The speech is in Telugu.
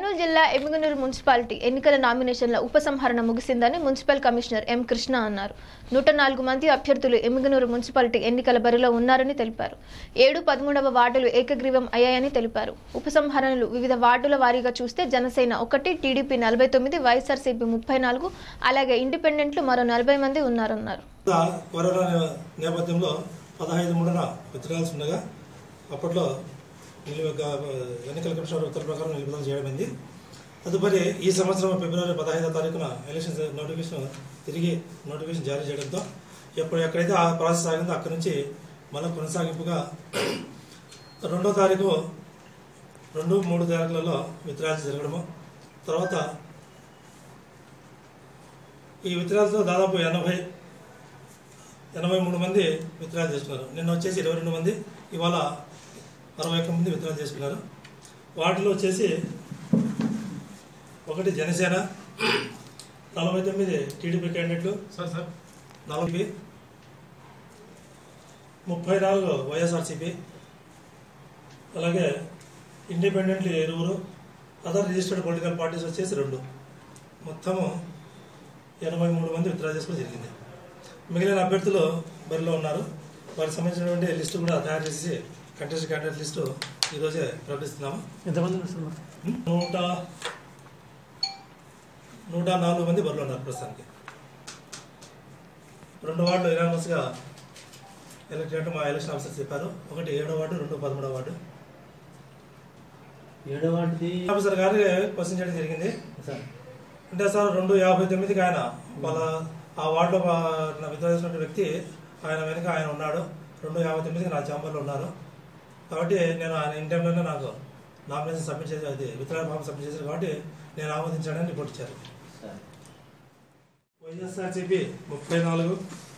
కర్నూలు జిల్లా ఎమ్మిగనూరు మున్సిపాలిటీ ఎన్నికల నామినేషన్ల ఉపసంహరణ ముగిసిందని మున్సిపల్ కమిషనర్ ఎం కృష్ణ అన్నారు నూట నాలుగు మంది అభ్యర్థులు ఎమ్మిగనూరు మున్సిపాలిటీ ఎన్నికల బరిలో ఉన్నారని తెలిపారు ఏడు పదమూడవ వార్డులు ఏకగ్రీవం అయ్యాయని తెలిపారు ఉపసంహరణలు వివిధ వార్డుల వారీగా చూస్తే జనసేన ఒకటి టీడీపీ నలభై తొమ్మిది వైఎస్ఆర్సీపీ ముప్పై నాలుగు అలాగే ఇండిపెండెంట్లు మరో నలభై మంది ఉన్నారన్నారు కరోనా నేపథ్యంలో పదహైదు మూడున విత్తనాల్సి ఉండగా అప్పట్లో నిలు- గ- ఎన్నికల కమిషన్ ఉత్తర్వుల ప్రకారం నిలుపుదల చేయడమైంది తదుపరి ఈ సంవత్సరం ఫిబ్రవరి పదహైదో తారీఖున ఎలక్షన్ నోటిఫికేషన్ తిరిగి నోటిఫికేషన్ జారీ చేయడంతో ఎప్పుడు ఎక్కడైతే ఆ ప్రాసెస్ ఆగిందో అక్కడి నుంచి మళ్ళీ కొనసాగింపుగా రెండో తారీఖు రెండు మూడు తారీఖులలో విత్తనాలు జరగడము తర్వాత ఈ విత్తనాలతో దాదాపు ఎనభై ఎనభై మూడు మంది విత్తనాలు చేసుకున్నారు నిన్న వచ్చేసి ఇరవై రెండు మంది ఇవాళ అరవై ఒక్క మంది విత్తనాలు చేసుకున్నారు వాటిలో వచ్చేసి ఒకటి జనసేన నలభై తొమ్మిది టీడీపీ క్యాండిడేట్లు సార్ సార్ నలభై ముప్పై నాలుగు వైఎస్ఆర్సీపీ అలాగే ఇండిపెండెంట్లు ఇరువురు అదర్ రిజిస్టర్డ్ పొలిటికల్ పార్టీస్ వచ్చేసి రెండు మొత్తము ఎనభై మూడు మంది విత్డ్రా చేసుకోవడం జరిగింది మిగిలిన అభ్యర్థులు బరిలో ఉన్నారు వారికి సంబంధించినటువంటి లిస్టు కూడా తయారు చేసి కంటెస్ట్ క్యాండిడేట్ లిస్టు ఈరోజే ప్రకటిస్తున్నాము ఎంతమంది ఉన్నారు సార్ మరి? నూట నూట నాలుగు మంది బరిలో ఉన్నారు ప్రస్తుతానికి రెండు వార్డులు ఇరానస్గా ఎలక్ట్ చేయడం మా ఎలక్షన్ ఆఫీసర్ చెప్పారు ఒకటి ఏడో వార్డు రెండు పదమూడో వార్డు ఏడో వాటిది ఆఫీసర్ గారికి క్వశ్చన్ చేయడం జరిగింది సార్ అంటే సార్ రెండు యాభై తొమ్మిదికి ఆయన వాళ్ళ ఆ వార్డులో విత్డ్రా చేసినటువంటి వ్యక్తి ఆయన వెనుక ఆయన ఉన్నాడు రెండు యాభై తొమ్మిదికి నా ఛాంబర్లో ఉన్నారు కాబట్టి నేను ఆయన ఇన్ టైంలోనే నాకు నామినేషన్ సబ్మిట్ చేసి అది విత్డ్రా ఫామ్ సబ్మిట్ చేశారు కాబట్టి నేను ఆమోదించాడని రిపోర్ట్ ఇచ్చారు సార్ వైఎస్ఆర్సీపీ ముప్పై నాలుగు